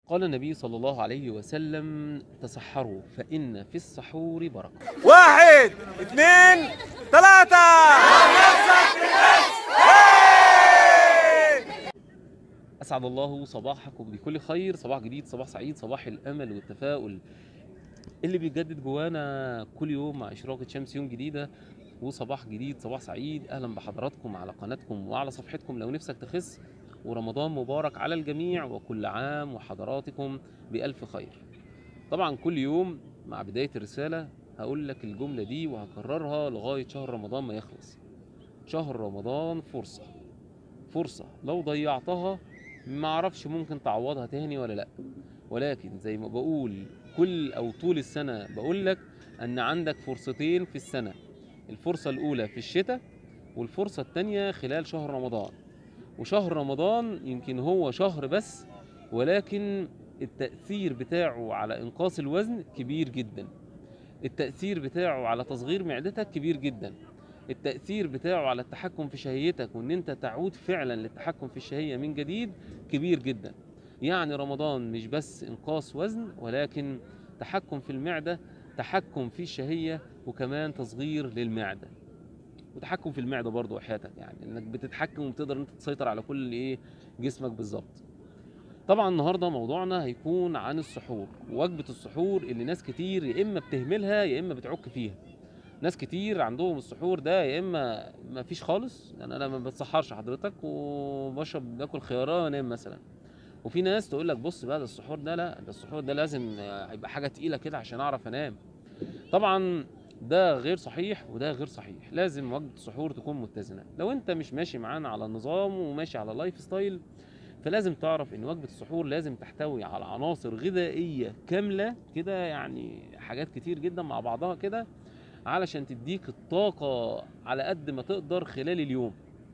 قال النبي صلى الله عليه وسلم تسحروا فإن في السحور بركة واحد اثنين ثلاثة أسعد الله صباحكم بكل خير صباح جديد صباح سعيد صباح الأمل والتفاؤل اللي بيتجدد جوانا كل يوم مع إشراقة شمس يوم جديدة وصباح جديد صباح سعيد أهلا بحضراتكم على قناتكم وعلى صفحتكم لو نفسك تخس ورمضان مبارك على الجميع وكل عام وحضراتكم بألف خير طبعا كل يوم مع بداية الرسالة هقول لك الجملة دي وهكررها لغاية شهر رمضان ما يخلص شهر رمضان فرصة فرصة لو ضيعتها ما اعرفش ممكن تعوضها تاني ولا لا ولكن زي ما بقول كل او طول السنة بقول لك ان عندك فرصتين في السنة الفرصة الاولى في الشتاء والفرصة التانية خلال شهر رمضان وشهر رمضان يمكن هو شهر بس ولكن التأثير بتاعه على إنقاص الوزن كبير جدا التأثير بتاعه على تصغير معدتك كبير جدا التأثير بتاعه على التحكم في شهيتك وإن أنت تعود فعلا للتحكم في الشهية من جديد كبير جدا يعني رمضان مش بس إنقاص وزن ولكن تحكم في المعدة تحكم في الشهية وكمان تصغير للمعدة وتحكم في المعدة برضو وحياتك يعني انك بتتحكم وبتقدر انت تسيطر على كل ايه جسمك بالظبط طبعا النهارده موضوعنا هيكون عن السحور وجبة السحور اللي ناس كتير يا اما بتهملها يا اما بتعك فيها ناس كتير عندهم السحور ده يا اما ما فيش خالص يعني انا ما بتسحرش حضرتك وبشرب باكل خياره وانام مثلا وفي ناس تقول لك بص بقى ده السحور ده لا ده السحور ده لازم آه، يبقى حاجه تقيله كده عشان اعرف انام طبعا ده غير صحيح وده غير صحيح لازم وجبه السحور تكون متزنه لو انت مش ماشي معانا على النظام وماشي على لايف ستايل فلازم تعرف ان وجبه السحور لازم تحتوي على عناصر غذائيه كامله كده يعني حاجات كتير جدا مع بعضها كده علشان تديك الطاقه على قد ما تقدر خلال اليوم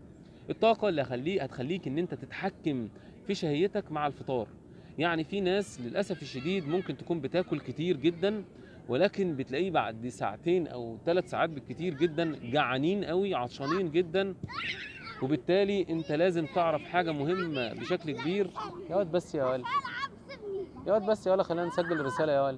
الطاقه اللي هخليك هتخليك ان انت تتحكم في شهيتك مع الفطار يعني في ناس للاسف الشديد ممكن تكون بتاكل كتير جدا ولكن بتلاقيه بعد ساعتين او ثلاث ساعات بالكتير جدا جعانين قوي عطشانين جدا وبالتالي انت لازم تعرف حاجه مهمه بشكل كبير يا واد بس يا ولد يا واد بس يا ولا خلينا نسجل الرساله يا ولد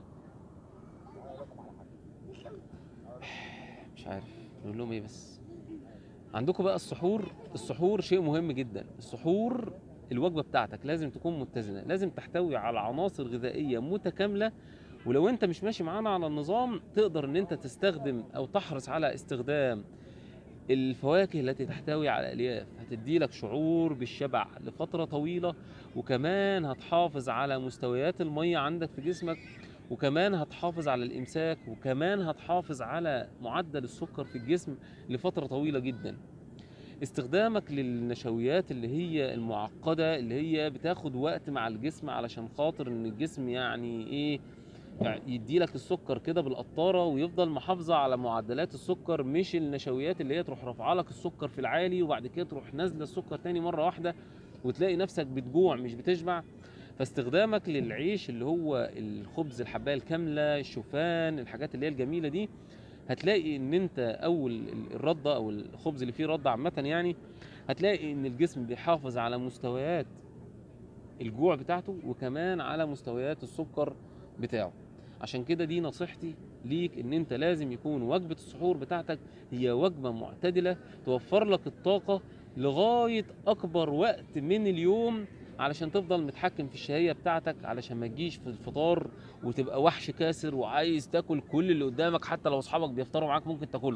مش عارف نقول لهم ايه بس عندكم بقى السحور السحور شيء مهم جدا السحور الوجبه بتاعتك لازم تكون متزنه لازم تحتوي على عناصر غذائيه متكامله ولو انت مش ماشي معانا على النظام تقدر ان انت تستخدم او تحرص على استخدام الفواكه التي تحتوي على الياف هتدي لك شعور بالشبع لفتره طويله وكمان هتحافظ على مستويات الميه عندك في جسمك وكمان هتحافظ على الامساك وكمان هتحافظ على معدل السكر في الجسم لفتره طويله جدا استخدامك للنشويات اللي هي المعقده اللي هي بتاخد وقت مع الجسم علشان خاطر ان الجسم يعني ايه يعني يدي لك السكر كده بالقطاره ويفضل محافظه على معدلات السكر مش النشويات اللي هي تروح رافعه لك السكر في العالي وبعد كده تروح نازله السكر تاني مره واحده وتلاقي نفسك بتجوع مش بتشبع فاستخدامك للعيش اللي هو الخبز الحبايه الكامله الشوفان الحاجات اللي هي الجميله دي هتلاقي ان انت اول الرده او الخبز اللي فيه رده عامه يعني هتلاقي ان الجسم بيحافظ على مستويات الجوع بتاعته وكمان على مستويات السكر بتاعه عشان كده دي نصيحتي ليك ان انت لازم يكون وجبه السحور بتاعتك هي وجبه معتدله توفر لك الطاقه لغايه اكبر وقت من اليوم علشان تفضل متحكم في الشهيه بتاعتك علشان ما تجيش في الفطار وتبقى وحش كاسر وعايز تاكل كل اللي قدامك حتى لو اصحابك بيفطروا معاك ممكن تاكلهم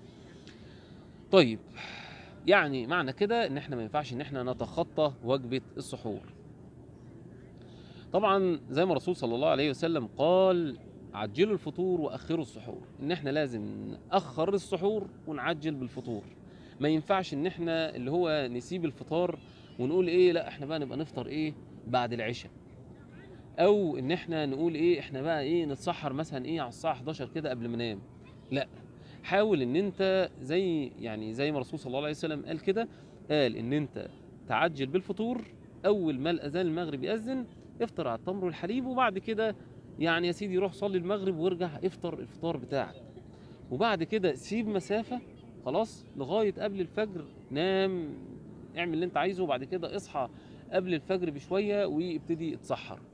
طيب يعني معنى كده ان احنا ما ينفعش ان احنا نتخطى وجبه السحور طبعا زي ما الرسول صلى الله عليه وسلم قال عجلوا الفطور واخروا السحور ان احنا لازم ناخر السحور ونعجل بالفطور ما ينفعش ان احنا اللي هو نسيب الفطار ونقول ايه لا احنا بقى نبقى نفطر ايه بعد العشاء او ان احنا نقول ايه احنا بقى ايه نتسحر مثلا ايه على الساعه 11 كده قبل ما ننام لا حاول ان انت زي يعني زي ما الرسول صلى الله عليه وسلم قال كده قال ان انت تعجل بالفطور اول ما الاذان المغرب ياذن افطر على التمر والحليب وبعد كده يعني يا سيدي روح صلي المغرب وارجع افطر الفطار بتاعك وبعد كده سيب مسافه خلاص لغايه قبل الفجر نام اعمل اللي انت عايزه وبعد كده اصحى قبل الفجر بشويه وابتدي اتسحر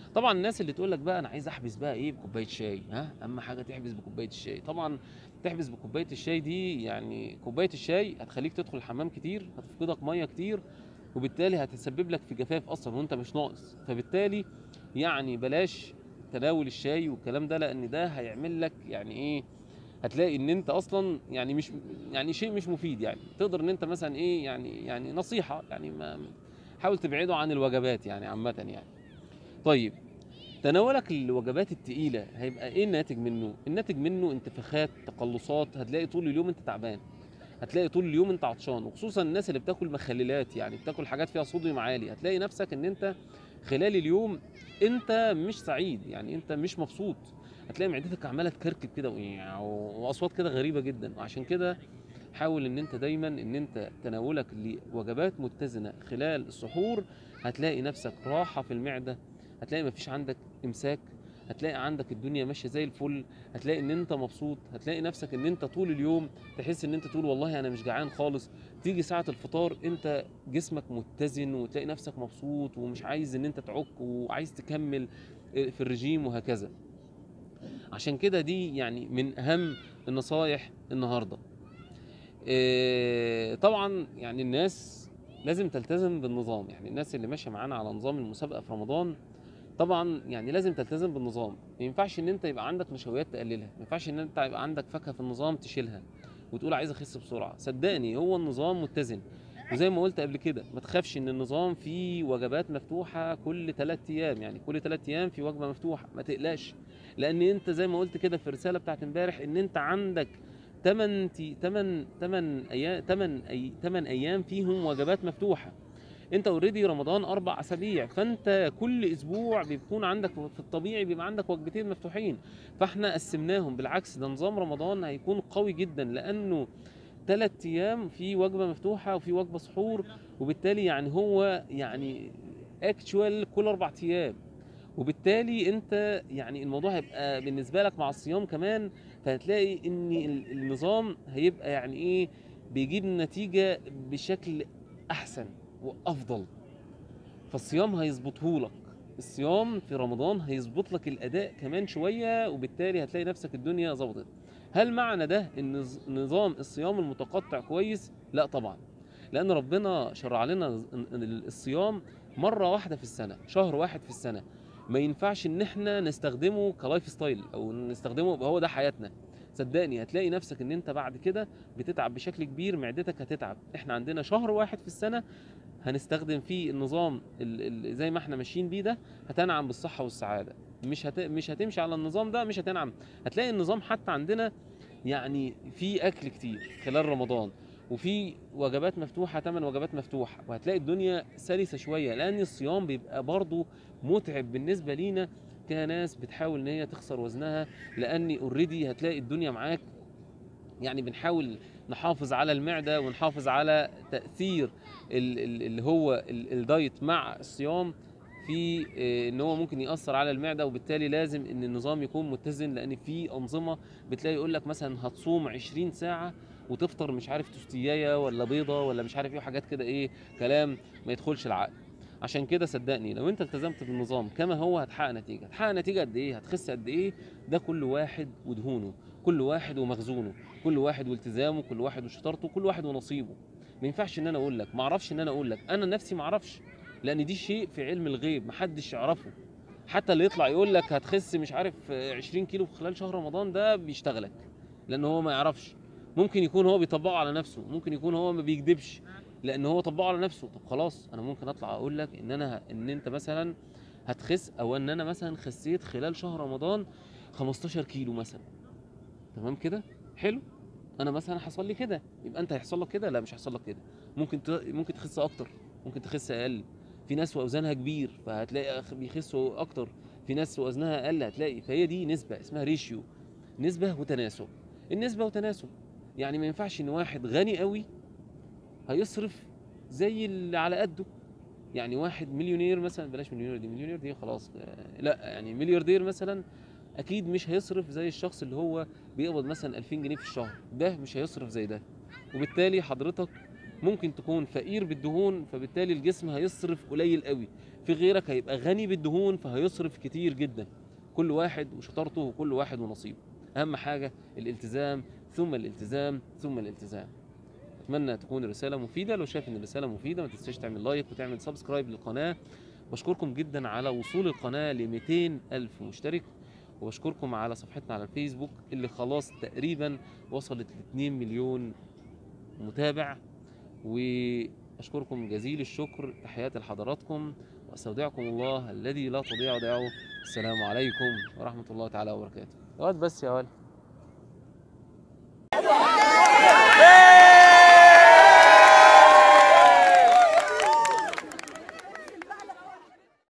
طبعا الناس اللي تقول لك بقى انا عايز احبس بقى ايه بكوبايه شاي ها اهم حاجه تحبس بكوبايه الشاي طبعا تحبس بكوبايه الشاي دي يعني كوبايه الشاي هتخليك تدخل الحمام كتير هتفقدك ميه كتير وبالتالي هتسبب لك في جفاف اصلا وانت مش ناقص فبالتالي يعني بلاش تناول الشاي والكلام ده لان ده هيعمل لك يعني ايه هتلاقي ان انت اصلا يعني مش يعني شيء مش مفيد يعني تقدر ان انت مثلا ايه يعني يعني نصيحه يعني ما حاول تبعده عن الوجبات يعني عامه يعني طيب تناولك الوجبات التقيله هيبقى ايه الناتج منه الناتج منه انتفاخات تقلصات هتلاقي طول اليوم انت تعبان هتلاقي طول اليوم انت عطشان وخصوصا الناس اللي بتاكل مخللات يعني بتاكل حاجات فيها صوديوم عالي هتلاقي نفسك ان انت خلال اليوم انت مش سعيد يعني انت مش مبسوط هتلاقي معدتك عماله تكركب كده وياو- واصوات كده غريبه جدا وعشان كده حاول ان انت دايما ان انت تناولك لوجبات متزنه خلال السحور هتلاقي نفسك راحه في المعده هتلاقي مفيش عندك امساك هتلاقي عندك الدنيا ماشيه زي الفل هتلاقي ان انت مبسوط هتلاقي نفسك ان انت طول اليوم تحس ان انت تقول والله انا مش جعان خالص تيجي ساعه الفطار انت جسمك متزن وتلاقي نفسك مبسوط ومش عايز ان انت تعك وعايز تكمل في الرجيم وهكذا عشان كده دي يعني من اهم النصايح النهارده إيه، طبعا يعني الناس لازم تلتزم بالنظام يعني الناس اللي ماشيه معانا على نظام المسابقه في رمضان طبعا يعني لازم تلتزم بالنظام ما ينفعش ان انت يبقى عندك نشويات تقللها ما ينفعش ان انت يبقى عندك فاكهه في النظام تشيلها وتقول عايز اخس بسرعه صدقني هو النظام متزن وزي ما قلت قبل كده ما تخافش ان النظام فيه وجبات مفتوحه كل ثلاث ايام يعني كل ثلاث ايام في وجبه مفتوحه ما تقلقش لان انت زي ما قلت كده في الرساله بتاعت امبارح ان انت عندك 8 8 8 ايام 8 أي 8 ايام فيهم وجبات مفتوحه انت اوريدي رمضان اربع اسابيع فانت كل اسبوع بيكون عندك في الطبيعي بيبقى عندك وجبتين مفتوحين فاحنا قسمناهم بالعكس ده نظام رمضان هيكون قوي جدا لانه ثلاث ايام في وجبه مفتوحه وفي وجبه سحور وبالتالي يعني هو يعني اكشوال كل اربع ايام وبالتالي انت يعني الموضوع هيبقى بالنسبه لك مع الصيام كمان فهتلاقي ان ال- النظام هيبقى يعني ايه بيجيب نتيجه بشكل احسن وافضل فالصيام هيظبطهولك الصيام في رمضان هيظبط لك الاداء كمان شويه وبالتالي هتلاقي نفسك الدنيا ظبطت هل معنى ده ان نظ- نظام الصيام المتقطع كويس لا طبعا لان ربنا شرع لنا ز- ن- ن- الصيام مره واحده في السنه شهر واحد في السنه ما ينفعش ان احنا نستخدمه كلايف ستايل او نستخدمه يبقى هو ده حياتنا صدقني هتلاقي نفسك ان انت بعد كده بتتعب بشكل كبير معدتك هتتعب احنا عندنا شهر واحد في السنه هنستخدم فيه النظام ال- ال- زي ما احنا ماشيين بيه ده هتنعم بالصحه والسعاده مش هت... مش هتمشي على النظام ده مش هتنعم هتلاقي النظام حتى عندنا يعني في اكل كتير خلال رمضان وفي وجبات مفتوحه ثمان وجبات مفتوحه وهتلاقي الدنيا سلسه شويه لان الصيام بيبقى برضه متعب بالنسبه لينا كناس بتحاول ان هي تخسر وزنها لان اوريدي هتلاقي الدنيا معاك يعني بنحاول نحافظ على المعده ونحافظ على تاثير ال- ال- اللي هو ال- الدايت مع الصيام في آه، ان هو ممكن ياثر على المعده وبالتالي لازم ان النظام يكون متزن لان في انظمه بتلاقي يقول لك مثلا هتصوم 20 ساعه وتفطر مش عارف توستيايه ولا بيضه ولا مش عارف ايه وحاجات كده ايه كلام ما يدخلش العقل عشان كده صدقني لو انت التزمت بالنظام كما هو هتحقق نتيجه هتحقق نتيجه قد ايه هتخس قد ايه ده كل واحد ودهونه كل واحد ومخزونه كل واحد والتزامه كل واحد وشطارته كل واحد ونصيبه ما ينفعش ان انا اقول لك ما اعرفش ان انا اقول لك انا نفسي ما اعرفش لان دي شيء في علم الغيب محدش يعرفه حتى اللي يطلع يقول لك هتخس مش عارف آه، 20 كيلو في خلال شهر رمضان ده بيشتغلك لان هو ما يعرفش ممكن يكون هو بيطبقه على نفسه ممكن يكون هو ما بيكذبش لان هو طبقه على نفسه طب خلاص انا ممكن اطلع اقول لك ان انا ان انت مثلا هتخس او ان انا مثلا خسيت خلال شهر رمضان 15 كيلو مثلا تمام كده حلو انا مثلا حصل لي كده يبقى انت هيحصل لك كده لا مش هيحصل لك كده ممكن ت... ممكن تخس اكتر ممكن تخس اقل في ناس وزنها كبير فهتلاقي أخ- بيخسوا اكتر في ناس وزنها اقل هتلاقي فهي دي نسبه اسمها ريشيو نسبه وتناسب النسبه وتناسب يعني ما ينفعش ان واحد غني قوي هيصرف زي اللي على قده يعني واحد مليونير مثلا بلاش مليونير دي مليونير دي خلاص آه، لا يعني ملياردير مثلا اكيد مش هيصرف زي الشخص اللي هو بيقبض مثلا 2000 جنيه في الشهر ده مش هيصرف زي ده وبالتالي حضرتك ممكن تكون فقير بالدهون فبالتالي الجسم هيصرف قليل قوي في غيرك هيبقى غني بالدهون فهيصرف كتير جدا كل واحد وشطارته وكل واحد ونصيبه اهم حاجه الالتزام ثم الالتزام ثم الالتزام اتمنى تكون الرساله مفيده لو شايف ان الرساله مفيده ما تنساش تعمل لايك وتعمل سبسكرايب للقناه بشكركم جدا على وصول القناه ل 200 الف مشترك وبشكركم على صفحتنا على الفيسبوك اللي خلاص تقريبا وصلت ل 2 مليون متابع واشكركم جزيل الشكر تحياتي لحضراتكم واستودعكم الله الذي لا تضيع ودائعه السلام عليكم ورحمه الله تعالى وبركاته يا واد بس يا ولد